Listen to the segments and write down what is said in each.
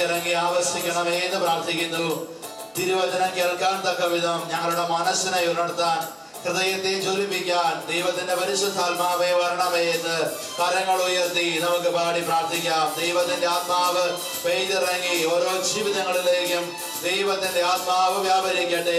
ഞങ്ങളിലേക്ക് ഇറങ്ങി ആവശ്യിക്കണമേ എന്ന് പ്രാർത്ഥിക്കുന്നു തിരുവചനം കേൾക്കാൻ തക്ക വിധം ഞങ്ങളുടെ മനസ്സിനെ ഉണർത്താൻ ഹൃദയത്തെ ജ്വലിപ്പിക്കാൻ ദൈവത്തിന്റെ പരിശുദ്ധാത്മാവെ വരണമേ എന്ന് കരങ്ങൾ ഉയർത്തി നമുക്ക് പാടി പ്രാർത്ഥിക്കാം ദൈവത്തിന്റെ ആത്മാവ് പെയ്തിറങ്ങി ഓരോ ജീവിതങ്ങളിലേക്കും ദൈവത്തിന്റെ ആത്മാവ് വ്യാപരിക്കട്ടെ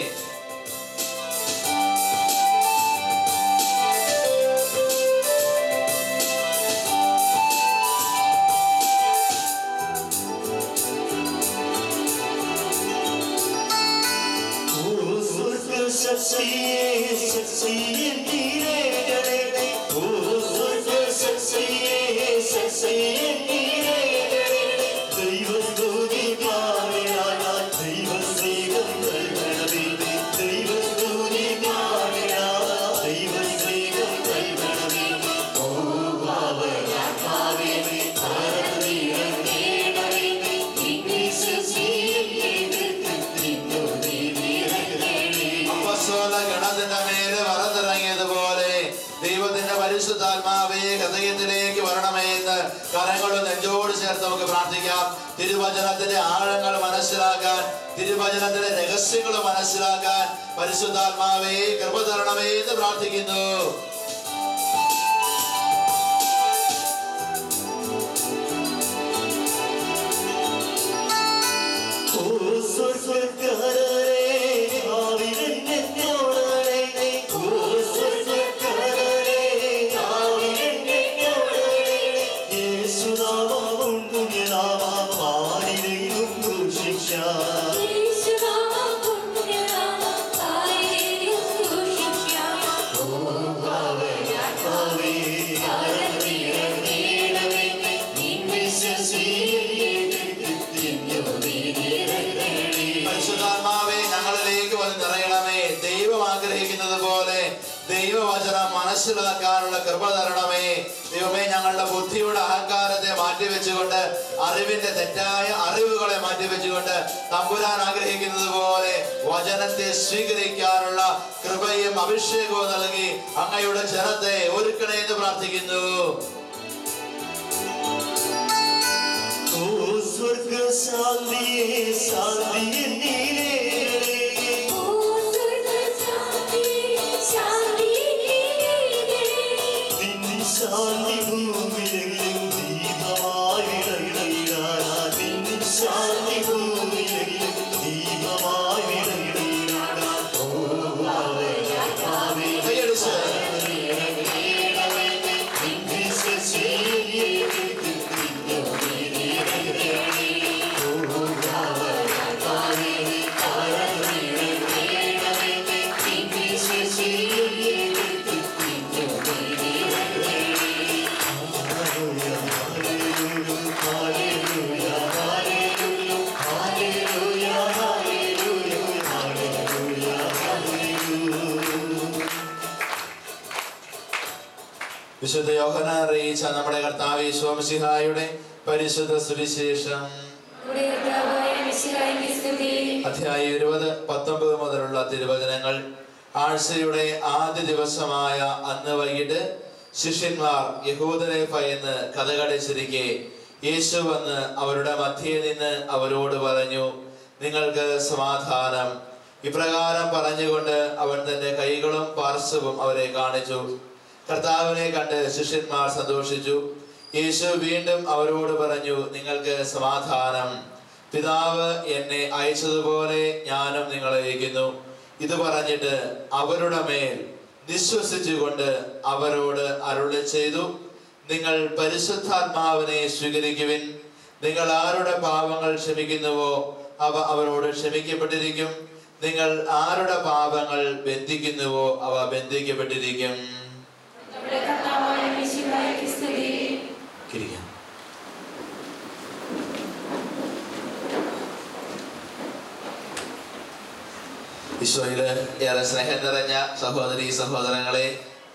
അപ്പസ്തോല ഗണത്തിന്റെ മേലെ വറന്നിറങ്ങിയതുപോലെ ദൈവത്തിന്റെ പരിശുദ്ധാത്മാവേ ഹൃദയത്തിലേക്ക് വരണമേ എന്ന് കരങ്ങളും നെഞ്ചോട് ചേർത്ത് നമുക്ക് പ്രാർത്ഥിക്കാം തിരുവചനത്തിന്റെ ആഴങ്ങൾ മനസ്സിലാക്കാൻ തിരുവചനത്തിന്റെ രഹസ്യങ്ങൾ മനസ്സിലാക്കാൻ പരിശുദ്ധാത്മാവേ കൃപ തരണമേ എന്ന് പ്രാർത്ഥിക്കുന്നു പരിശുദ്ധാത്മാവേ ഞങ്ങളിലേക്ക് വന്ന് നിറയണമേ ദൈവം ആഗ്രഹിക്കുന്നത് പോലെ ദൈവവചനം മനസ്സിലാക്കാനുള്ള കൃപ തരണമേ ദൈവമേ ഞങ്ങളുടെ ബുദ്ധിയുടെ അഹങ്കാരത്തെ മാറ്റിവെച്ചുകൊണ്ട് അറിവിന്റെ തെറ്റായ അറിവുകളെ മാറ്റിവെച്ചുകൊണ്ട് തമ്പുരാൻ ആഗ്രഹിക്കുന്നത് പോലെ വചനത്തെ സ്വീകരിക്കാനുള്ള കൃപയും അഭിഷേകവും നൽകി അങ്ങയുടെ ജനത്തെ ഒരുക്കണേ എന്ന് പ്രാർത്ഥിക്കുന്നു ശാന്തിയെ ശാന്തിയെ നീലേ നിന്നിൻ ശാന്തി ഭൂമിയിലെങ്കിലും ദീപമായി വിളയിടാനാ നിന്നിൻ ശാന്തി ഭൂമിയിലെങ്കിലും ദീപമായി വിളയിടാനാ ഓ കൈയടിച്ച് വിശുദ്ധ യോഹന അറിയിച്ച നമ്മുടെ കർത്താവ് ശോമസിഹായുടെ പരിശുദ്ധ സുവിശേഷം അധ്യായം ഇരുപത് പത്തൊമ്പത് മുതലുള്ള തിരുവചനങ്ങൾ ആഴ്ചയുടെ ആദ്യ ദിവസമായ അന്ന് വൈകിട്ട് ശിഷ്യന്മാർ യഹൂദരെ ഭയന്ന് കഥകടച്ചിരിക്കെ യേശു വന്ന് അവരുടെ മധ്യയിൽ നിന്ന് അവരോട് പറഞ്ഞു നിങ്ങൾക്ക് സമാധാനം ഇപ്രകാരം പറഞ്ഞുകൊണ്ട് അവൻ തന്റെ കൈകളും പാർശ്വവും അവരെ കാണിച്ചു കർത്താവിനെ കണ്ട് ശിഷ്യന്മാർ സന്തോഷിച്ചു യേശു വീണ്ടും അവരോട് പറഞ്ഞു നിങ്ങൾക്ക് സമാധാനം പിതാവ് എന്നെ അയച്ചതുപോലെ ഞാനും നിങ്ങളെ അയക്കുന്നു ഇത് പറഞ്ഞിട്ട് അവരുടെ മേൽ വിശ്വസിച്ചുകൊണ്ട് അവരോട് അരുളി ചെയ്തു നിങ്ങൾ പരിശുദ്ധാത്മാവിനെ സ്വീകരിക്കുവിൻ നിങ്ങൾ ആരുടെ പാപങ്ങൾ ക്ഷമിക്കുന്നുവോ അവ അവരോട് ക്ഷമിക്കപ്പെട്ടിരിക്കും നിങ്ങൾ ആരുടെ പാപങ്ങൾ ബന്ധിക്കുന്നുവോ അവ ബന്ധിക്കപ്പെട്ടിരിക്കും ഇരിക്കാം ഈശോയില് ഏറെ സ്നേഹം നിറഞ്ഞ സഹോദരി സഹോദരങ്ങളെ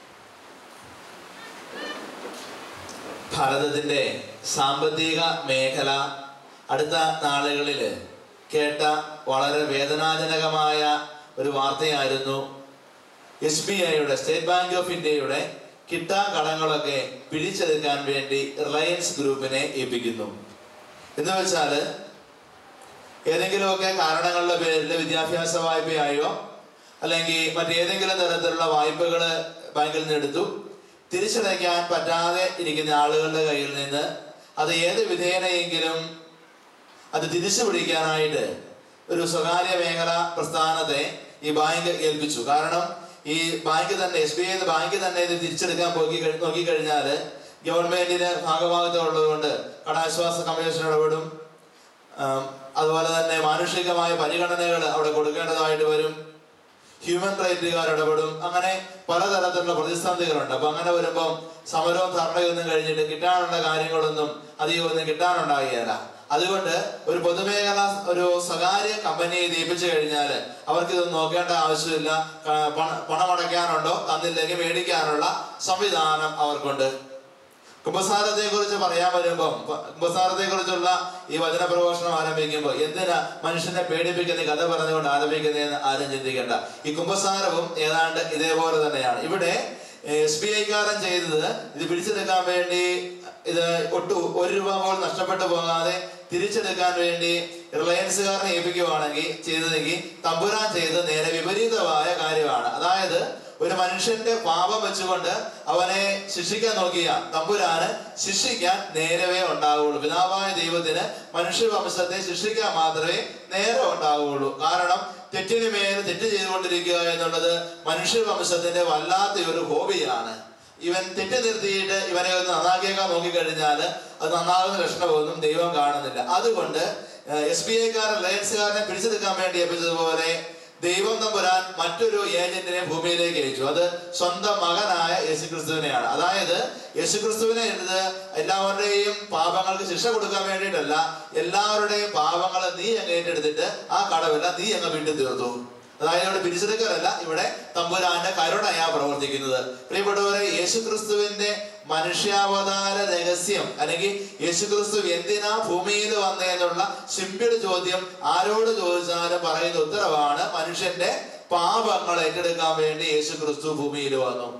ഭാരതത്തിന്റെ സാമ്പത്തിക മേഖല അടുത്ത നാളുകളിൽ കേട്ട വളരെ വേദനാജനകമായ ഒരു വാർത്തയായിരുന്നു എസ് ബി ഐയുടെ സ്റ്റേറ്റ് ബാങ്ക് ഓഫ് ഇന്ത്യയുടെ കിട്ടാ കടങ്ങളൊക്കെ പിടിച്ചെടുക്കാൻ വേണ്ടി റിലയൻസ് ഗ്രൂപ്പിനെ ഏൽപ്പിക്കുന്നു എന്ന് വെച്ചാല് ഏതെങ്കിലുമൊക്കെ കാരണങ്ങളുടെ പേരിൽ വിദ്യാഭ്യാസ വായ്പയായോ അല്ലെങ്കിൽ മറ്റേതെങ്കിലും തരത്തിലുള്ള വായ്പകൾ ബാങ്കിൽ നിന്ന് എടുത്തു തിരിച്ചടയ്ക്കാൻ പറ്റാതെ ഇരിക്കുന്ന ആളുകളുടെ കയ്യിൽ നിന്ന് അത് ഏത് വിധേനയെങ്കിലും അത് തിരിച്ചു പിടിക്കാനായിട്ട് ഒരു സ്വകാര്യ മേഖല പ്രസ്ഥാനത്തെ ഈ ബാങ്ക് ഏൽപ്പിച്ചു കാരണം ഈ ബാങ്ക് തന്നെ എസ് ബി ഐ ബാങ്ക് തന്നെ ഇത് തിരിച്ചെടുക്കാൻ പോയി കഴി- നോക്കിക്കഴിഞ്ഞാൽ ഗവൺമെന്റിന് ഭാഗഭാഗത്വം ഉള്ളതുകൊണ്ട് കടാശ്വാസ കമ്മീഷൻ ഇടപെടും ആം, അതുപോലെ തന്നെ മാനുഷികമായ പരിഗണനകൾ അവിടെ കൊടുക്കേണ്ടതായിട്ട് വരും ഹ്യൂമൻ റൈറ്റുകാർ ഇടപെടും അങ്ങനെ പലതരത്തിലുള്ള പ്രതിസന്ധികളുണ്ട് അപ്പൊ അങ്ങനെ വരുമ്പം സമരവും ധർണയൊന്നും കഴിഞ്ഞിട്ട് കിട്ടാനുള്ള കാര്യങ്ങളൊന്നും അധികം ഒന്നും കിട്ടാനുണ്ടാകുകയില്ല അതുകൊണ്ട് ഒരു പൊതുമേഖല ഒരു സ്വകാര്യ കമ്പനിയെ ഏൽപ്പിച്ചു കഴിഞ്ഞാൽ അവർക്ക് ഇതൊന്നും നോക്കേണ്ട ആവശ്യമില്ല ക- പണ- പണമടയ്ക്കാനുണ്ടോ തന്നില്ലെങ്കിൽ മേടിക്കാനുള്ള സംവിധാനം അവർക്കുണ്ട് കുംഭസാരത്തെ കുറിച്ച് പറയാൻ വരുമ്പം കുംഭസാരത്തെ കുറിച്ചുള്ള ഈ വചന പ്രഘോഷണം ആരംഭിക്കുമ്പോൾ എന്തിനാ മനുഷ്യനെ പേടിപ്പിക്കുന്ന ഈ കഥ പറഞ്ഞുകൊണ്ട് ആരംഭിക്കുന്നതെന്ന് ആരും ചിന്തിക്കേണ്ട ഈ കുംഭസാരവും ഏതാണ്ട് ഇതേപോലെ തന്നെയാണ് ഇവിടെ എസ് ബി ഐക്കാരൻ ചെയ്തത് ഇത് പിടിച്ചെടുക്കാൻ വേണ്ടി ഇത് ഒട്ടു ഒരു രൂപ പോലും നഷ്ടപ്പെട്ടു പോകാതെ തിരിച്ചെടുക്കാൻ വേണ്ടി റിലയൻസുകാരനെ ഏൽപ്പിക്കുവാണെങ്കിൽ ചെയ്തതെങ്കിൽ തമ്പുരാൻ ചെയ്ത് നേരെ വിപരീതമായ കാര്യമാണ് അതായത് ഒരു മനുഷ്യന്റെ പാപം വെച്ചുകൊണ്ട് അവനെ ശിക്ഷിക്കാൻ നോക്കിയ തമ്പുരാന് ശിക്ഷിക്കാൻ നേരവേ ഉണ്ടാവുള്ളൂ പിതാവായ ദൈവത്തിന് മനുഷ്യവംശത്തെ ശിക്ഷിക്കാൻ മാത്രമേ നേരെ ഉണ്ടാവുകയുള്ളൂ കാരണം തെറ്റിന് മേൽ തെറ്റ് ചെയ്തുകൊണ്ടിരിക്കുക എന്നുള്ളത് മനുഷ്യവംശത്തിന്റെ വല്ലാത്ത ഒരു ഹോബിയാണ് ഇവൻ തെറ്റ് നിർത്തിയിട്ട് ഇവനെ ഒന്ന് നന്നാക്കിയേക്കാൻ നോക്കിക്കഴിഞ്ഞാൽ അത് നന്നാകുന്ന ലക്ഷണമൊന്നും ദൈവം കാണുന്നില്ല അതുകൊണ്ട് എസ് ബി ഐക്കാരൻ റിലയൻസുകാരനെ പിടിച്ചെടുക്കാൻ വേണ്ടി ഏൽപ്പിച്ചതുപോലെ ദൈവം തമ്പുരാൻ മറ്റൊരു ഏജന്റിനെ ഭൂമിയിലേക്ക് അയച്ചു അത് സ്വന്തം മകനായ യേശുക്രിസ്തുവിനെയാണ് അതായത് യേശുക്രിസ്തുവിനെ ഇത് എല്ലാവരുടെയും പാപങ്ങൾക്ക് ശിക്ഷ കൊടുക്കാൻ വേണ്ടിയിട്ടല്ല എല്ലാവരുടെയും പാപങ്ങൾ നീ അങ്ങ് ഏറ്റെടുത്തിട്ട് ആ കടവെല്ലാം നീ അങ്ങ് വീട്ടിൽ തീർത്തു അതായത് ഇവിടെ പിരിച്ചെടുക്കലല്ല ഇവിടെ തമ്പുരാന്റെ കരുണയാ പ്രവർത്തിക്കുന്നത് പ്രിയപ്പെട്ടവരെ യേശുക്രിസ്തുവിന്റെ മനുഷ്യാവതാര രഹസ്യം അല്ലെങ്കിൽ യേശുക്രിസ്തു എന്തിനാ ഭൂമിയിൽ വന്നതെന്നുള്ള സിമ്പിൾ ചോദ്യം ആരോട് ചോദിച്ചാലും പറയുന്ന ഉത്തരവാണ് മനുഷ്യന്റെ പാപങ്ങൾ ഏറ്റെടുക്കാൻ വേണ്ടി യേശുക്രിസ്തു ഭൂമിയിൽ വന്നു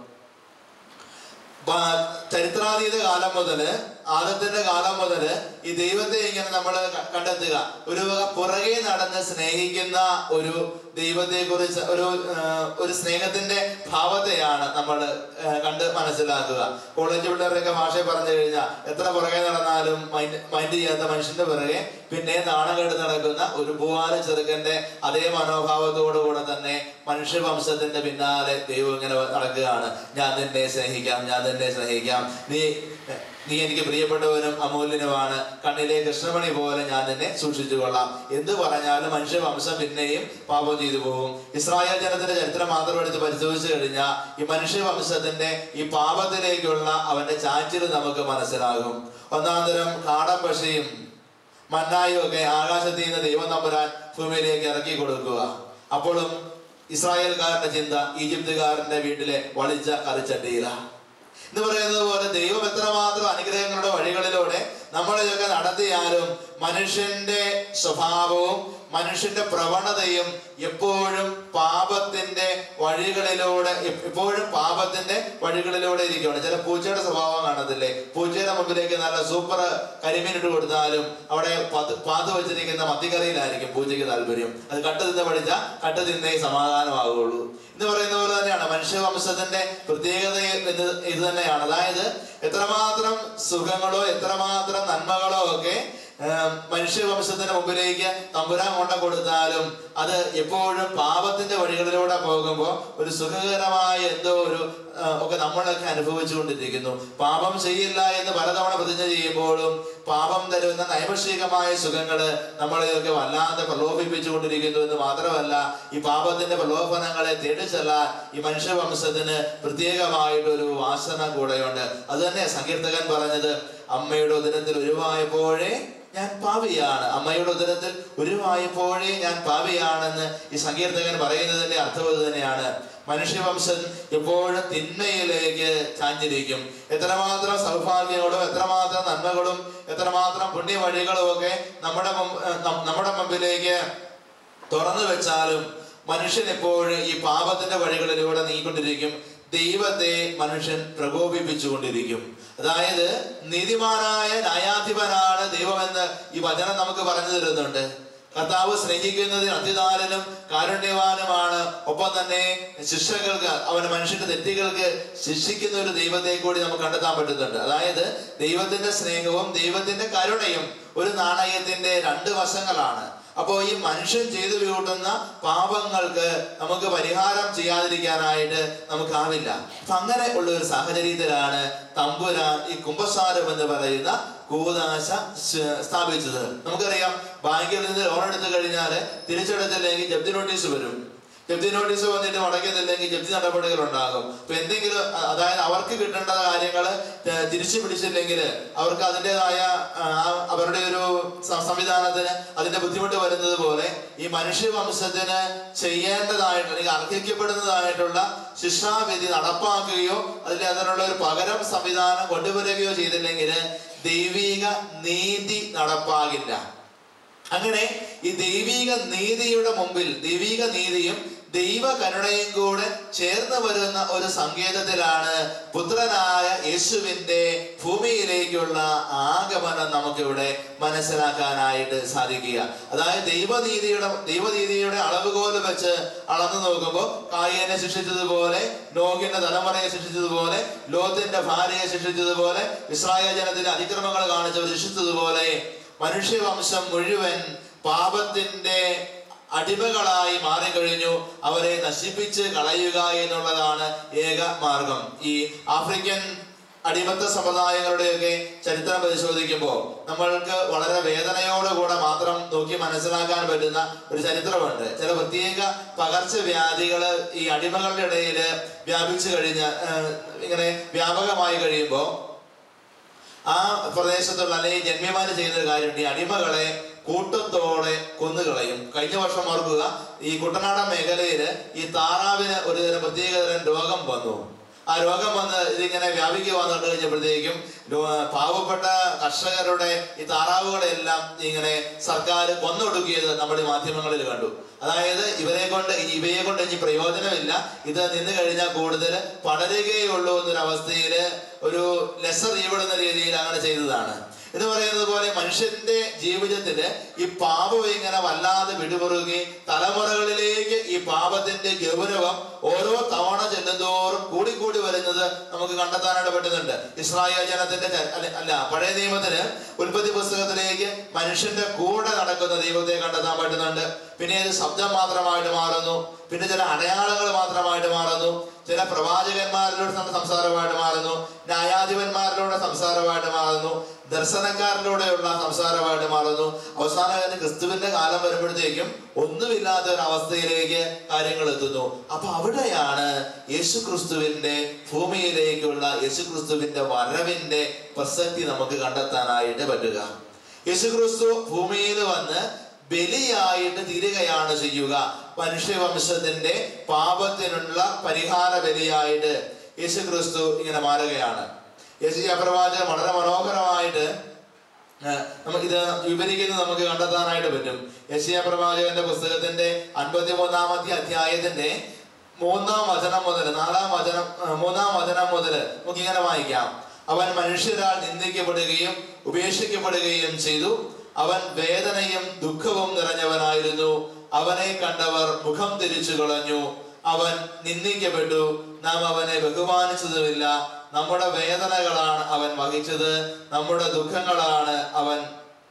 പ- ചരിത്രാതീത കാലം മുതല് ആദത്തിന്റെ കാലം മുതല് ഈ ദൈവത്തെ ഇങ്ങനെ നമ്മൾ കണ്ടെത്തുക ഒരു വക പുറകെ നടന്ന് സ്നേഹിക്കുന്ന ഒരു ദൈവത്തെ കുറിച്ച് ഒരു ആ, ഒരു സ്നേഹത്തിന്റെ ഭാവത്തെയാണ് നമ്മൾ കണ്ട് മനസ്സിലാക്കുക കോളേജ് പിള്ളേരൊക്കെ ഭാഷ പറഞ്ഞു കഴിഞ്ഞാൽ എത്ര പുറകെ നടന്നാലും മൈൻഡ് മൈൻഡ് ചെയ്യാത്ത മനുഷ്യന്റെ പിറകെ പിന്നെ നാണം കെട്ട് നടക്കുന്ന ഒരു പൂവാല ചെറുക്കന്റെ അതേ മനോഭാവത്തോടു കൂടെ തന്നെ മനുഷ്യവംശത്തിന്റെ പിന്നാലെ ദൈവം ഇങ്ങനെ നടക്കുകയാണ് ഞാൻ നിന്നെ സ്നേഹിക്കാം ഞാൻ നിന്നെ സ്നേഹിക്കാം നീ നീ എനിക്ക് പ്രിയപ്പെട്ടവനും അമൂല്യനുമാണ് കണ്ണിലെ കൃഷ്ണമണി പോലെ ഞാൻ നിന്നെ സൂക്ഷിച്ചു കൊള്ളാം എന്ത് പറഞ്ഞാലും മനുഷ്യവംശം പിന്നെയും പാപം ചെയ്തു പോകും ഇസ്രായേൽ ജനത്തിന്റെ ചരിത്രം മാത്രം എടുത്ത് പരിശോധിച്ചു കഴിഞ്ഞാൽ ഈ മനുഷ്യവംശത്തിന്റെ ഈ പാപത്തിലേക്കുള്ള അവന്റെ ചാച്ചിൽ നമുക്ക് മനസ്സിലാകും ഒന്നാം തരം കാടം പശയും മന്നായും ഒക്കെ ആകാശത്തിൽ നിന്ന് ദൈവം തമ്പുരാൻ ഭൂമിയിലേക്ക് ഇറക്കി കൊടുക്കുക അപ്പോഴും ഇസ്രായേൽക്കാരന്റെ ചിന്ത ഈജിപ്തുകാരന്റെ വീട്ടിലെ വളിച്ച കറിച്ചട്ടിയില എന്ന് പറയുന്നത് പോലെ ദൈവം എത്രമാത്രം അനുഗ്രഹങ്ങളുടെ വഴികളിലൂടെ നമ്മളിതൊക്കെ നടത്തിയാലും മനുഷ്യന്റെ സ്വഭാവവും മനുഷ്യന്റെ പ്രവണതയും എപ്പോഴും പാപത്തിന്റെ വഴികളിലൂടെ എ- എപ്പോഴും പാപത്തിന്റെ വഴികളിലൂടെ ഇരിക്കുകയാണ് ചില പൂച്ചയുടെ സ്വഭാവം കാണത്തില്ലേ പൂച്ചയുടെ മുമ്പിലേക്ക് നല്ല സൂപ്പർ കരിമീൻ ഇട്ട് കൊടുത്താലും അവിടെ പത് പാത്ത് വെച്ചിരിക്കുന്ന മത്തിക്കറിയിലായിരിക്കും പൂച്ചയ്ക്ക് താല്പര്യം അത് കട്ട് തിന്ന് പഠിച്ച കട്ട് തിന്നേ സമാധാനമാകുള്ളൂ എന്ന് പറയുന്ന പോലെ തന്നെയാണ് മനുഷ്യവംശത്തിന്റെ പ്രത്യേകത ഇത് ഇത് തന്നെയാണ് അതായത് എത്രമാത്രം സുഖങ്ങളോ എത്രമാത്രം നന്മകളോ ഒക്കെ ഏം, മനുഷ്യവംശത്തിന്റെ മുമ്പിലേക്ക് തമ്പുരാൻ കൊണ്ട കൊടുത്താലും അത് എപ്പോഴും പാപത്തിന്റെ വഴികളിലൂടെ പോകുമ്പോൾ ഒരു സുഖകരമായ എന്തോ ഒരു ആ, ഒക്കെ നമ്മളൊക്കെ അനുഭവിച്ചുകൊണ്ടിരിക്കുന്നു പാപം ചെയ്യില്ല എന്ന് പലതവണ പ്രതിജ്ഞ ചെയ്യുമ്പോഴും പാപം തരുന്ന നൈമിഷികമായ സുഖങ്ങള് നമ്മളെയൊക്കെ വല്ലാതെ പ്രലോഭിപ്പിച്ചുകൊണ്ടിരിക്കുന്നു എന്ന് മാത്രമല്ല ഈ പാപത്തിന്റെ പ്രലോഭനങ്ങളെ തേടിച്ചെല്ലാൻ ഈ മനുഷ്യവംശത്തിന് പ്രത്യേകമായിട്ടൊരു വാസന കൂടെയുണ്ട് അത് തന്നെ സങ്കീർത്തകൻ പറഞ്ഞത് അമ്മയുടെ ഉദരത്തിൽ ഉരുവായപ്പോഴേ ഞാൻ പാപിയാണ് അമ്മയുടെ ഉദരത്തിൽ ഉരുവായപ്പോഴേ ഞാൻ പാപിയാണെന്ന് ഈ സങ്കീർത്തകൻ പറയുന്നതിന്റെ അർത്ഥം ഇത് തന്നെയാണ് മനുഷ്യവംശം എപ്പോഴും തിന്മയിലേക്ക് ചാഞ്ഞിരിക്കും എത്രമാത്രം സൗഭാഗ്യങ്ങളും എത്രമാത്രം നന്മകളും എത്രമാത്രം പുണ്യവഴികളും ഒക്കെ നമ്മുടെ മുമ്പ്- ഏർ നം- നമ്മുടെ മുമ്പിലേക്ക് തുറന്നു വെച്ചാലും മനുഷ്യൻ എപ്പോഴും ഈ പാപത്തിന്റെ വഴികളിലൂടെ നീങ്ങിക്കൊണ്ടിരിക്കും ദൈവത്തെ മനുഷ്യൻ പ്രകോപിപ്പിച്ചുകൊണ്ടിരിക്കും അതായത് നീതിമാനായ ന്യായാധിപനാണ് ദൈവമെന്ന് ഈ വചനം നമുക്ക് പറഞ്ഞു തരുന്നുണ്ട് കർത്താവ് സ്നേഹിക്കുന്നതിന് അതിദാരനും കാരുണ്യവാനുമാണ് ഒപ്പം തന്നെ ശിക്ഷകൾക്ക് അവന് മനുഷ്യന്റെ തെറ്റുകൾക്ക് ശിക്ഷിക്കുന്ന ഒരു ദൈവത്തെ കൂടി നമുക്ക് കണ്ടെത്താൻ പറ്റുന്നുണ്ട് അതായത് ദൈവത്തിന്റെ സ്നേഹവും ദൈവത്തിന്റെ കരുണയും ഒരു നാണയത്തിന്റെ രണ്ട് വശങ്ങളാണ് അപ്പോൾ ഈ മനുഷ്യൻ ചെയ്തു കൂട്ടുന്ന പാപങ്ങൾക്ക് നമുക്ക് പരിഹാരം ചെയ്യാതിരിക്കാനായിട്ട് നമുക്കാവില്ല അപ്പൊ അങ്ങനെ ഉള്ള ഒരു സാഹചര്യത്തിലാണ് തമ്പുരാൻ ഈ കുംഭസാരം എന്ന് പറയുന്ന കൂതാശ ശ- സ്ഥാപിച്ചത് നമുക്കറിയാം ബാങ്കിൽ നിന്ന് ലോൺ എടുത്തു കഴിഞ്ഞാൽ തിരിച്ചെടുത്തില്ലെങ്കിൽ ജപ്തി നോട്ടീസ് വരും ജപ്തി നോട്ടീസ് വന്നിട്ട് മടക്കുന്നില്ലെങ്കിൽ ജപ്തി നടപടികൾ ഉണ്ടാകും അപ്പൊ എന്തെങ്കിലും അ- അതായത് അവർക്ക് കിട്ടേണ്ട കാര്യങ്ങൾ തിരിച്ചു പിടിച്ചില്ലെങ്കിൽ അവർക്ക് അതിൻ്റെതായ അവരുടെ ഒരു സ- സംവിധാനത്തിന് അതിന്റെ ബുദ്ധിമുട്ട് വരുന്നത് പോലെ ഈ മനുഷ്യവംശത്തിന് ചെയ്യേണ്ടതായിട്ട് അല്ലെങ്കിൽ അർഹിക്കപ്പെടുന്നതായിട്ടുള്ള ശിക്ഷാവിധി നടപ്പാക്കുകയോ അതിൽ അതിനുള്ള ഒരു പകരം സംവിധാനം കൊണ്ടുവരികയോ ചെയ്തില്ലെങ്കിൽ ദൈവിക നീതി നടപ്പാകില്ല അങ്ങനെ ഈ ദൈവിക നീതിയുടെ മുമ്പിൽ ദൈവിക നീതിയും ദൈവ കരുണയും കൂടെ ചേർന്ന് വരുന്ന ഒരു സങ്കേതത്തിലാണ് പുത്രനായ യേശുവിന്റെ ഭൂമിയിലേക്കുള്ള ആഗമനം നമുക്കിവിടെ മനസ്സിലാക്കാനായിട്ട് സാധിക്കുക അതായത് ദൈവനീതിയുടെ ദൈവനീതിയുടെ അളവുകോല് വെച്ച് അളന്നു നോക്കുമ്പോൾ കായനെ ശിക്ഷിച്ചതുപോലെ നോഹിന്റെ തലമുറയെ ശിക്ഷിച്ചതുപോലെ ലോത്തിന്റെ ഭാര്യയെ ശിക്ഷിച്ചതുപോലെ ഇസ്രായേൽ ജനത്തിന്റെ അതിക്രമങ്ങൾ കാണിച്ചവർ ശിക്ഷിച്ചതുപോലെ മനുഷ്യവംശം മുഴുവൻ പാപത്തിന്റെ അടിമകളായി മാറിക്കഴിഞ്ഞു അവരെ നശിപ്പിച്ച് കളയുക എന്നുള്ളതാണ് ഏക മാർഗം ഈ ആഫ്രിക്കൻ അടിമത്ത സമ്പ്രദായങ്ങളുടെയൊക്കെ ചരിത്രം പരിശോധിക്കുമ്പോൾ നമ്മൾക്ക് വളരെ വേദനയോടുകൂടെ മാത്രം നോക്കി മനസ്സിലാക്കാൻ പറ്റുന്ന ഒരു ചരിത്രമുണ്ട് ചില പ്രത്യേക പകർച്ചവ്യാധികൾ ഈ അടിമകളുടെ ഇടയിൽ വ്യാപിച്ചു കഴിഞ്ഞ ഏഹ്, ഇങ്ങനെ വ്യാപകമായി കഴിയുമ്പോൾ ആ പ്രദേശത്തുള്ള അല്ലെങ്കിൽ ജന്മിമാര് ചെയ്യുന്ന ഒരു കാര്യമുണ്ട് ഈ അടിമകളെ കൂട്ടത്തോടെ കൊന്നുകളയും കഴിഞ്ഞ വർഷം ഓർക്കുക ഈ കുട്ടനാടൻ മേഖലയിൽ ഈ താറാവിന് ഒരു തരം പ്രത്യേകതരം രോഗം വന്നു ആ രോഗം വന്ന് ഇതിങ്ങനെ വ്യാപിക്കുക വന്നിട്ട് കഴിഞ്ഞപ്പോഴത്തേക്കും രോ- പാവപ്പെട്ട കർഷകരുടെ ഈ താറാവുകളെല്ലാം ഇങ്ങനെ സർക്കാർ കൊന്നൊടുക്കിയത് നമ്മുടെ മാധ്യമങ്ങളിൽ കണ്ടു അതായത് ഇവരെ കൊണ്ട് ഇനി ഇവയെ കൊണ്ട് ഇനി പ്രയോജനമില്ല ഇത് നിന്ന് കഴിഞ്ഞാൽ കൂടുതൽ പടരുകയുള്ളൂ എന്നൊരവസ്ഥയിൽ ഒരു ലെസർ ഈവിടുന്ന രീതിയിൽ അങ്ങനെ ചെയ്തതാണ് എന്ന് പറയുന്നത് പോലെ മനുഷ്യന്റെ ജീവിതത്തില് ഈ പാപം ഇങ്ങനെ വല്ലാതെ വിടുപെറുകയും തലമുറകളിലേക്ക് ഈ പാപത്തിന്റെ ഗൗരവം ഓരോ തവണ ചെല്ലുന്തോറും കൂടിക്കൂടി വരുന്നത് നമുക്ക് കണ്ടെത്താനായിട്ട് പറ്റുന്നുണ്ട് ഇസ്രായേൽ ജനത്തിന്റെ ച- അല്ല- അല്ല പഴയ നിയമത്തിന് ഉൽപ്പത്തി പുസ്തകത്തിലേക്ക് മനുഷ്യന്റെ കൂടെ നടക്കുന്ന ദൈവത്തെ കണ്ടെത്താൻ പറ്റുന്നുണ്ട് പിന്നെ ഇത് ശബ്ദം മാത്രമായിട്ട് മാറുന്നു പിന്നെ ചില അടയാളങ്ങൾ മാത്രമായിട്ട് മാറുന്നു ചില പ്രവാചകന്മാരിലൂടെ സം- സംസാരമായിട്ട് മാറുന്നു ന്യായാധിപന്മാരിലൂടെ സംസാരമായിട്ട് മാറുന്നു ദർശനക്കാരിലൂടെയുള്ള സംസാരമായിട്ട് മാറുന്നു അവസാന കാലത്ത് ക്രിസ്തുവിന്റെ കാലം വരുമ്പോഴത്തേക്കും ഒന്നുമില്ലാത്ത ഒരു അവസ്ഥയിലേക്ക് കാര്യങ്ങൾ എത്തുന്നു അപ്പൊ അവിടെയാണ് യേശു ക്രിസ്തുവിന്റെ ഭൂമിയിലേക്കുള്ള യേശു ക്രിസ്തുവിന്റെ വരവിന്റെ പ്രസക്തി നമുക്ക് കണ്ടെത്താനായിട്ട് പറ്റുക യേശു ക്രിസ്തു ഭൂമിയിൽ വന്ന് ബലിയായിട്ട് തീരുകയാണ് ചെയ്യുക മനുഷ്യവംശത്തിന്റെ പാപത്തിനുള്ള പരിഹാര ബലിയായിട്ട് യേശു ക്രിസ്തു ഇങ്ങനെ മാറുകയാണ് യേശു പ്രവാചകൻ വളരെ മനോഹരമായിട്ട് ഏഹ് നമുക്കിത് വിവരിക്കുന്നത് നമുക്ക് കണ്ടെത്താനായിട്ട് പറ്റും യശയ പ്രവാചകന്റെ പുസ്തകത്തിന്റെ അൻപത്തി മൂന്നാമത്തെ അധ്യായത്തിന്റെ മൂന്നാം വചനം മുതൽ നാലാം വചനം ഏഹ് മൂന്നാം വചനം മുതൽ നമുക്ക് ഇങ്ങനെ വായിക്കാം അവൻ മനുഷ്യരാൽ നിന്ദിക്കപ്പെടുകയും ഉപേക്ഷിക്കപ്പെടുകയും ചെയ്തു അവൻ വേദനയും ദുഃഖവും നിറഞ്ഞവനായിരുന്നു അവനെ കണ്ടവർ മുഖം തിരിച്ചു കളഞ്ഞു അവൻ നിന്ദിക്കപ്പെട്ടു നാം അവനെ ബഹുമാനിച്ചതുമില്ല നമ്മുടെ വേദനകളാണ് അവൻ വഹിച്ചത് നമ്മുടെ ദുഃഖങ്ങളാണ് അവൻ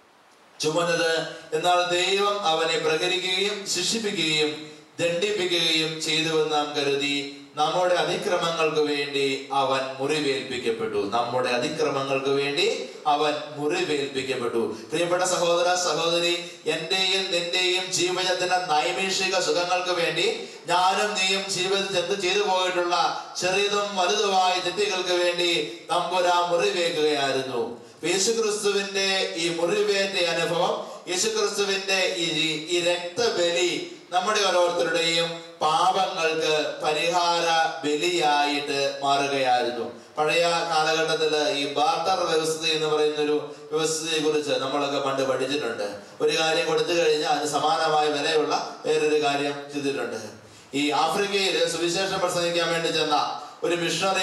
ചുമന്നത് എന്നാൽ ദൈവം അവനെ പ്രകരിക്കുകയും ശിക്ഷിപ്പിക്കുകയും ദണ്ഡിപ്പിക്കുകയും ചെയ്തുവെന്ന് നാം കരുതി നമ്മുടെ അതിക്രമങ്ങൾക്ക് വേണ്ടി അവൻ മുറിവേൽപ്പിക്കപ്പെട്ടു നമ്മുടെ അതിക്രമങ്ങൾക്ക് വേണ്ടി അവൻ മുറിവേൽപ്പിക്കപ്പെട്ടു പ്രിയപ്പെട്ട സഹോദര സഹോദരി എന്റെയും നിന്റെയും ജീവിതത്തിന്റെ നൈമിഷിക സുഖങ്ങൾക്ക് വേണ്ടി ഞാനും നീയും ജീവിതത്തിൽ എന്ത് ചെയ്തു പോയിട്ടുള്ള ചെറിയതും വലുതുമായ തെറ്റുകൾക്ക് വേണ്ടി തമ്പുരാ മുറിവേക്കുകയായിരുന്നു യേശുക്രിസ്തുവിന്റെ ഈ മുറിവേറ്റ അനുഭവം യേശുക്രിസ്തുവിന്റെ ഈ ഈ രക്തബലി നമ്മുടെ ഓരോരുത്തരുടെയും പാപങ്ങൾക്ക് പരിഹാര ബലിയായിട്ട് മാറുകയായിരുന്നു പഴയ കാലഘട്ടത്തില് ഈ ബാർട്ടർ വ്യവസ്ഥ എന്ന് പറയുന്ന ഒരു വ്യവസ്ഥയെ കുറിച്ച് നമ്മളൊക്കെ പണ്ട് പഠിച്ചിട്ടുണ്ട് ഒരു കാര്യം കൊടുത്തു കഴിഞ്ഞാൽ അതിന് സമാനമായ വിലയുള്ള വേറൊരു കാര്യം ചെയ്തിട്ടുണ്ട് ഈ ആഫ്രിക്കയിൽ സുവിശേഷം പ്രസംഗിക്കാൻ വേണ്ടി ചെന്ന ഒരു മിഷണറി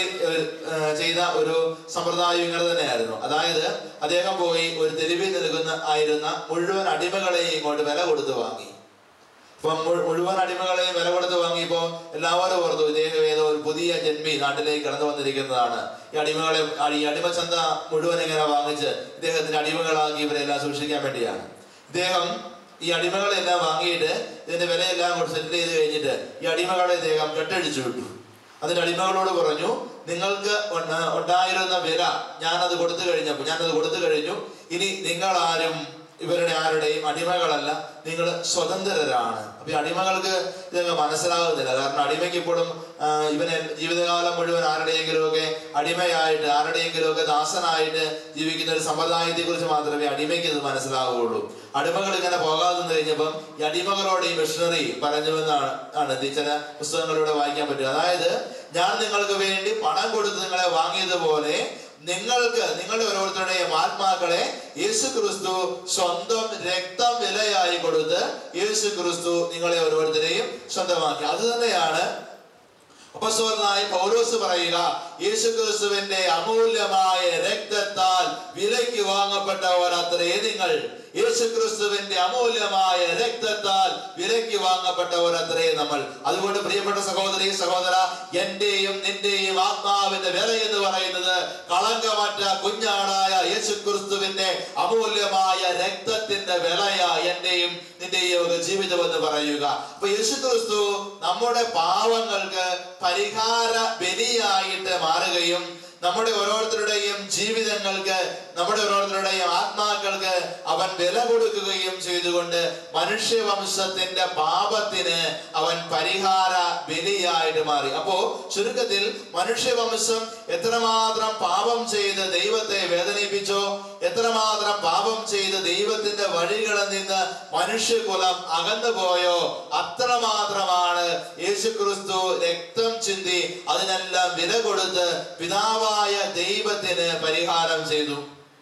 ചെയ്ത ഒരു സമ്പ്രദായം ഇങ്ങനെ തന്നെയായിരുന്നു അതായത് അദ്ദേഹം പോയി ഒരു തെരുവിൽ നിൽക്കുന്ന ആയിരുന്ന മുഴുവൻ അടിമകളെയും ഇങ്ങോട്ട് വില കൊടുത്ത് വാങ്ങി ഇപ്പം മു- മുഴുവൻ അടിമകളെയും വില കൊടുത്ത് വാങ്ങിയപ്പോ എല്ലാവരും ഓർത്തു ഇദ്ദേഹം ഏതോ ഒരു പുതിയ ജന്മി നാട്ടിലേക്ക് കടന്നു വന്നിരിക്കുന്നതാണ് ഈ അടിമകളെ ഈ അടിമച്ചന്ത മുഴുവൻ ഇങ്ങനെ വാങ്ങിച്ച് ഇദ്ദേഹത്തിന്റെ അടിമകളാക്കി ഇവരെല്ലാം സൂക്ഷിക്കാൻ വേണ്ടിയാണ് ഇദ്ദേഹം ഈ അടിമകളെല്ലാം വാങ്ങിയിട്ട് ഇതിന്റെ വിലയെല്ലാം കൂടി സെറ്റിൽ ചെയ്ത് കഴിഞ്ഞിട്ട് ഈ അടിമകളെ ഇദ്ദേഹം കെട്ടഴിച്ചു വിട്ടു അതിന്റെ അടിമകളോട് പറഞ്ഞു നിങ്ങൾക്ക് ഉണ്ട- ഉണ്ടായിരുന്ന വില ഞാനത് കൊടുത്തു കഴിഞ്ഞപ്പോൾ ഞാനത് കൊടുത്തു കഴിഞ്ഞു ഇനി നിങ്ങൾ ആരും ഇവരുടെ ആരുടെയും അടിമകളല്ല നിങ്ങൾ സ്വതന്ത്രരാണ് അപ്പൊ ഈ അടിമകൾക്ക് ഇതൊക്കെ മനസ്സിലാകുന്നില്ല കാരണം അടിമയ്ക്ക് ഇപ്പോഴും ആ, ഇവനെ ജീവിതകാലം മുഴുവൻ ആരുടെയെങ്കിലും ഒക്കെ അടിമയായിട്ട് ആരുടെയെങ്കിലും ഒക്കെ ദാസനായിട്ട് ജീവിക്കുന്ന ഒരു സമ്പ്രദായത്തെ കുറിച്ച് മാത്രമേ അടിമയ്ക്ക് ഇത് മനസ്സിലാവുകയുള്ളൂ അടിമകൾ ഇങ്ങനെ പോകാതെ നിന്ന് കഴിഞ്ഞപ്പം ഈ അടിമകളോട് ഈ മിഷണറി പറഞ്ഞുവെന്നാണ് ആണ് ഇത് ചില പുസ്തകങ്ങളിലൂടെ വായിക്കാൻ പറ്റും അതായത് ഞാൻ നിങ്ങൾക്ക് വേണ്ടി പണം കൊടുത്ത് നിങ്ങളെ വാങ്ങിയതുപോലെ നിങ്ങൾക്ക് നിങ്ങളുടെ ഓരോരുത്തരുടെയും ആത്മാക്കളെ യേശു ക്രിസ്തു സ്വന്തം രക്തം വിലയായി കൊടുത്ത് യേശു ക്രിസ്തു നിങ്ങളെ ഓരോരുത്തരെയും സ്വന്തമാക്കി അത് തന്നെയാണ് അപ്പസ്വരനായ പൗലോസ് പറയുക യേശു ക്രിസ്തുവിന്റെ അമൂല്യമായ രക്തത്താൽ വിലയ്ക്ക് വാങ്ങപ്പെട്ടവർ അത്രേ നിങ്ങൾ യേശു ക്രിസ്തുവിന്റെ അമൂല്യമായ രക്തത്താൽ വിലയ്ക്ക് വാങ്ങപ്പെട്ടവർ അത്രേ നമ്മൾ അതുകൊണ്ട് പ്രിയപ്പെട്ട സഹോദരി സഹോദര എന്റെയും നിന്റെയും ആത്മാവിന്റെ വില എന്ന് പറയുന്നത് കളങ്കമറ്റ കുഞ്ഞാടായ യേശു ക്രിസ്തുവിന്റെ അമൂല്യമായ രക്തത്തിന്റെ വിലയാ എന്റെയും നിന്റെയും ഒക്കെ ജീവിതം എന്ന് പറയുക അപ്പൊ യേശു ക്രിസ്തു നമ്മുടെ പാവങ്ങൾക്ക് പരിഹാര ബലിയായിട്ട് മാറുകയും നമ്മുടെ ഓരോരുത്തരുടെയും ജീവിതങ്ങൾക്ക് നമ്മുടെ ഓരോരുത്തരുടെയും ആത്മാക്കൾക്ക് അവൻ വില കൊടുക്കുകയും ചെയ്തുകൊണ്ട് മനുഷ്യവംശത്തിന്റെ പാപത്തിന് അവൻ പരിഹാര ബലിയായിട്ട് മാറി അപ്പോ ചുരുക്കത്തിൽ മനുഷ്യവംശം എത്രമാത്രം പാപം ചെയ്ത് ദൈവത്തെ വേദനിപ്പിച്ചോ എത്രമാത്രം പാപം ചെയ്ത് ദൈവത്തിന്റെ വഴികളിൽ നിന്ന് മനുഷ്യകുലം അകന്നു പോയോ അത്രമാത്രമാണ് യേശുക്രിസ്തു രക്തം ചിന്തി അതിനെല്ലാം വില കൊടുത്ത് പിതാവായ ദൈവത്തിന് പരിഹാരം ചെയ്തു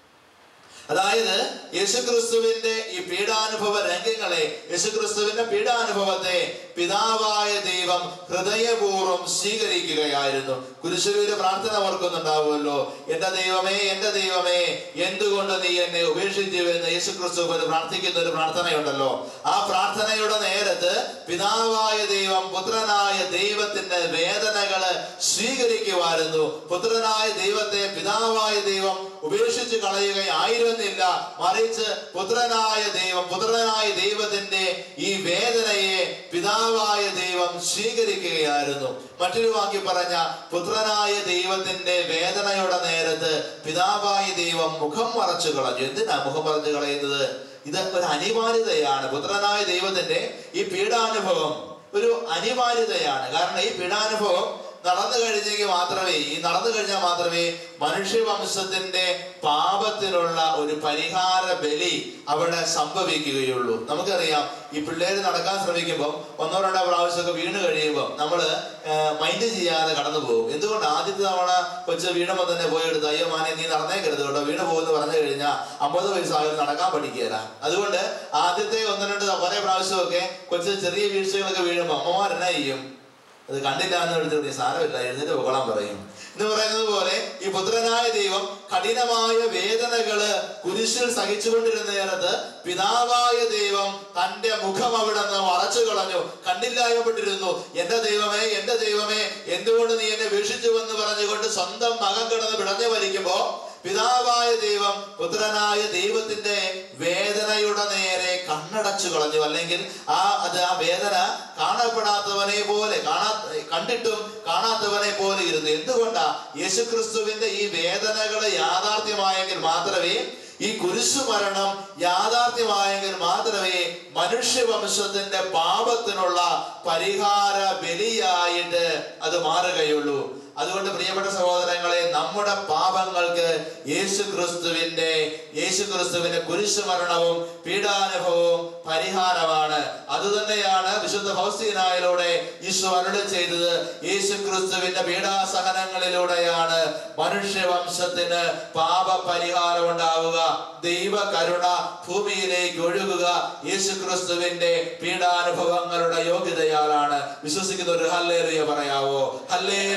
അതായത് യേശുക്രിസ്തുവിന്റെ ഈ പീഡാനുഭവ രംഗങ്ങളെ യേശുക്രിസ്തുവിന്റെ പീഡാനുഭവത്തെ പിതാവായ ദൈവം ഹൃദയപൂർവ്വം സ്വീകരിക്കുകയായിരുന്നു കുരിശുവിന്റെ പ്രാർത്ഥന ഓർക്കുന്നുണ്ടാവുമല്ലോ എന്റെ ദൈവമേ എന്റെ ദൈവമേ എന്തുകൊണ്ട് നീ എന്നെ ഉപേക്ഷിച്ചു എന്ന് യേശുക്രിസ്തുവിന് പ്രാർത്ഥിക്കുന്ന ഒരു പ്രാർത്ഥനയുണ്ടല്ലോ ആ പ്രാർത്ഥനയുടെ നേരത്ത് പിതാവായ ദൈവം പുത്രനായ ദൈവത്തിന്റെ വേദനകള് സ്വീകരിക്കുമായിരുന്നു പുത്രനായ ദൈവത്തെ പിതാവായ ദൈവം ഉപേക്ഷിച്ച് കളയുകയായിരുന്നില്ല മറിച്ച് പുത്രനായ ദൈവം പുത്രനായ ദൈവത്തിന്റെ ഈ വേദനയെ പിതാവായ ദൈവം സ്വീകരിക്കുകയായിരുന്നു മറ്റൊരു വാക്യം പറഞ്ഞ പുത്രനായ ദൈവത്തിന്റെ വേദനയുടെ നേരത്ത് പിതാവായ ദൈവം മുഖം മറച്ചു കളഞ്ഞു എന്തിനാ മുഖം മറച്ചു കളയുന്നത് ഇത് ഒരു അനിവാര്യതയാണ് പുത്രനായ ദൈവത്തിന്റെ ഈ പീഡാനുഭവം ഒരു അനിവാര്യതയാണ് കാരണം ഈ പീഡാനുഭവം നടന്നു കഴിഞ്ഞെങ്കിൽ മാത്രമേ ഈ നടന്നു കഴിഞ്ഞാൽ മാത്രമേ മനുഷ്യവംശത്തിന്റെ പാപത്തിനുള്ള ഒരു പരിഹാര ബലി അവിടെ സംഭവിക്കുകയുള്ളൂ നമുക്കറിയാം ഈ പിള്ളേര് നടക്കാൻ ശ്രമിക്കുമ്പോൾ ഒന്നോ രണ്ടോ പ്രാവശ്യമൊക്കെ വീണ് കഴിയുമ്പോൾ നമ്മൾ മൈൻഡ് ചെയ്യാതെ കടന്നു പോകും എന്തുകൊണ്ട് ആദ്യത്തെ തവണ കൊച്ചു വീണുമ്പോൾ തന്നെ പോയി എടുത്ത് അയ്യോ മാനെ നീ നടന്നേക്കരുത് കേട്ടോ വീണ് പോകുമെന്ന് പറഞ്ഞു കഴിഞ്ഞാൽ അമ്പത് വയസ്സായാലും നടക്കാൻ പഠിക്കുകയില്ല അതുകൊണ്ട് ആദ്യത്തെ ഒന്ന് രണ്ട് കുറേ പ്രാവശ്യമൊക്കെ കൊച്ചു ചെറിയ വീഴ്ചകളൊക്കെ വീഴുമ്പോൾ അമ്മമാർ എന്നാ ചെയ്യും അത് കണ്ടില്ല എന്ന് എടുത്തിട്ട് സാരമില്ല എഴുന്നേറ്റ് പോകണം പറയും എന്ന് പറയുന്നത് പോലെ ഈ പുത്രനായ ദൈവം കഠിനമായ വേദനകള് കുരിശിൽ സഹിച്ചുകൊണ്ടിരുന്ന നേരത്ത് പിതാവായ ദൈവം തന്റെ മുഖം അവിടെ നിന്ന് മറച്ചു കളഞ്ഞു കണ്ടില്ലായ്മപ്പെട്ടിരുന്നു എന്റെ ദൈവമേ എന്റെ ദൈവമേ എന്തുകൊണ്ട് നീ എന്നെ വീക്ഷിച്ചു എന്ന് പറഞ്ഞുകൊണ്ട് സ്വന്തം മകൻ കിടന്ന് പിടഞ്ഞു വലിക്കുമ്പോ പിതാവായ ദൈവം പുത്രനായ ദൈവത്തിന്റെ വേദനയുടെ നേരെ കണ്ണടച്ചു കളഞ്ഞു അല്ലെങ്കിൽ ആ അത് ആ വേദന കാണപ്പെടാത്തവനെ പോലെ കാണാ കണ്ടിട്ടും കാണാത്തവനെ പോലെ ഇരുന്നു എന്തുകൊണ്ടാ യേശുക്രിസ്തുവിന്റെ ഈ വേദനകൾ യാഥാർത്ഥ്യമായെങ്കിൽ മാത്രമേ ഈ കുരിശു മരണം യാഥാർത്ഥ്യമായെങ്കിൽ മാത്രമേ മനുഷ്യവംശത്തിന്റെ പാപത്തിനുള്ള പരിഹാര ബലിയായിട്ട് അത് മാറുകയുള്ളൂ അതുകൊണ്ട് പ്രിയപ്പെട്ട സഹോദരങ്ങളെ നമ്മുടെ പാപങ്ങൾക്ക് യേശു ക്രിസ്തുവിന്റെ യേശു ക്രിസ്തുവിന്റെ കുരിശു മരണവും പീഡാനുഭവവും പരിഹാരമാണ് അതുതന്നെയാണ് വിശുദ്ധ ഫൗസ്തീനായിലൂടെ ഈശോ അരുളി ചെയ്തത് യേശു ക്രിസ്തുവിന്റെ പീഡാസഹനങ്ങളിലൂടെയാണ് മനുഷ്യവംശത്തിന് പാപ പരിഹാരം ഉണ്ടാവുക ദൈവ കരുണ ഭൂമിയിലേക്ക് ഒഴുകുക യേശു ക്രിസ്തുവിന്റെ പീഡാനുഭവങ്ങളുടെ യോഗ്യതയാലാണ് വിശ്വസിക്കുന്ന ഒരു ഹല്ലേലുയ പറയാവോ ഹല്ലേലുയ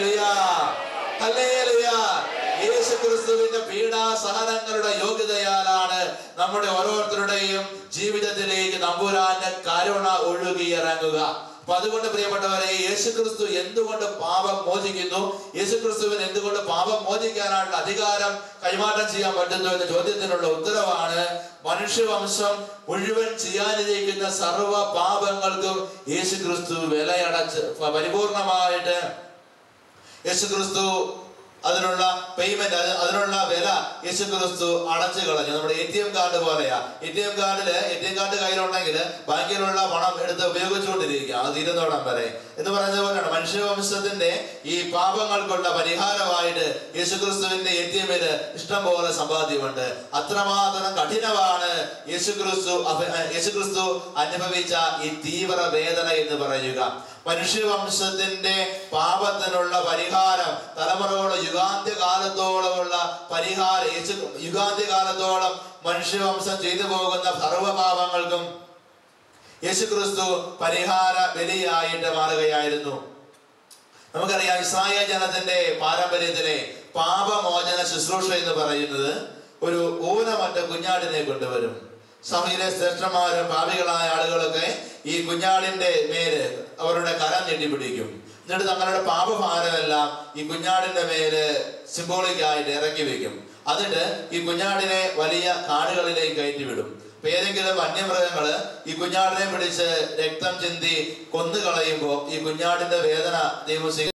ഹല്ലേലൂയ. യേശു ക്രിസ്തുവിന്റെ പീഡാസഹനങ്ങളുടെ യോഗ്യതയാലാണ് നമ്മുടെ ഓരോരുത്തരുടെയും ജീവിതത്തിലേക്ക് നമ്പുരാന്റെ കരുണ ഒഴുകിയിറങ്ങുക അപ്പൊ അതുകൊണ്ട് പ്രിയപ്പെട്ടവരെ യേശു ക്രിസ്തു എന്തുകൊണ്ട് പാപം മോചിക്കുന്നു യേശു ക്രിസ്തുവിന് എന്തുകൊണ്ട് പാപം മോചിക്കാനുള്ള അധികാരം കൈമാറ്റം ചെയ്യാൻ പറ്റുന്നു എന്ന ചോദ്യത്തിനുള്ള ഉത്തരവാണ് മനുഷ്യവംശം മുഴുവൻ ചെയ്യാനിരിക്കുന്ന സർവ പാപങ്ങൾക്കും യേശു ക്രിസ്തു വിലയടച്ച് പരിപൂർണമായിട്ട് യേശു ക്രിസ്തു അതിനുള്ള പേയ്മെന്റ് അതിനുള്ള വില യേശു ക്രിസ്തു അടച്ചു കളഞ്ഞു നമ്മുടെ എ ടി എം കാർഡ് പോലെയാ എ ടി എം കാർഡില് എ ടി എം കാർഡ് കയ്യിലുണ്ടെങ്കിൽ ബാങ്കിലുള്ള പണം എടുത്ത് ഉപയോഗിച്ചുകൊണ്ടിരിക്കുക അത് തീരുന്നോടം വരെ എന്ന് പറയുന്നത് പോലെയാണ് മനുഷ്യവംശത്തിന്റെ ഈ പാപങ്ങൾക്കുള്ള പരിഹാരമായിട്ട് യേശു ക്രിസ്തുവിന്റെ എ ടി എമ്മില് ഇഷ്ടം പോലെ സമ്പാദ്യമുണ്ട് അത്രമാത്രം കഠിനമാണ് യേശു ക്രിസ്തു യേശു ക്രിസ്തു അനുഭവിച്ച ഈ തീവ്ര വേദന എന്ന് പറയുക മനുഷ്യവംശത്തിന്റെ പാപത്തിനുള്ള പരിഹാരം തലമുറകളുടെ യുഗാന്ത്യ കാലത്തോളമുള്ള പരിഹാരം യേശു യുഗാന്ത്യ കാലത്തോളം മനുഷ്യവംശം ചെയ്തു പോകുന്ന സർവപാപങ്ങൾക്കും യേശുക്രിസ്തു പരിഹാര ബലിയായിട്ട് മാറുകയായിരുന്നു നമുക്കറിയാം ഇസ്രായേൽ ജനത്തിന്റെ പാരമ്പര്യത്തിലെ പാപമോചന ശുശ്രൂഷ എന്ന് പറയുന്നത് ഒരു ഊനമറ്റ കുഞ്ഞാടിനെ കൊണ്ടുവരും സഭയിലെ ശ്രേഷ്ഠന്മാരും പാപികളായ ആളുകളൊക്കെ ഈ കുഞ്ഞാടിന്റെ മേല് അവരുടെ കരം ഞെട്ടിപ്പിടിക്കും എന്നിട്ട് തങ്ങളുടെ പാപഭാരമെല്ലാം ഈ കുഞ്ഞാടിന്റെ മേല് സിംബോളിക് ആയിട്ട് ഇറക്കി വെക്കും എന്നിട്ട് ഈ കുഞ്ഞാടിനെ വലിയ കാടുകളിലേക്ക് കയറ്റിവിടും അപ്പൊ ഏതെങ്കിലും വന്യമൃഗങ്ങള് ഈ കുഞ്ഞാടിനെ പിടിച്ച് രക്തം ചിന്തി കൊന്നു കളയുമ്പോൾ ഈ കുഞ്ഞാടിന്റെ വേദന ദൈവം സ്വീ-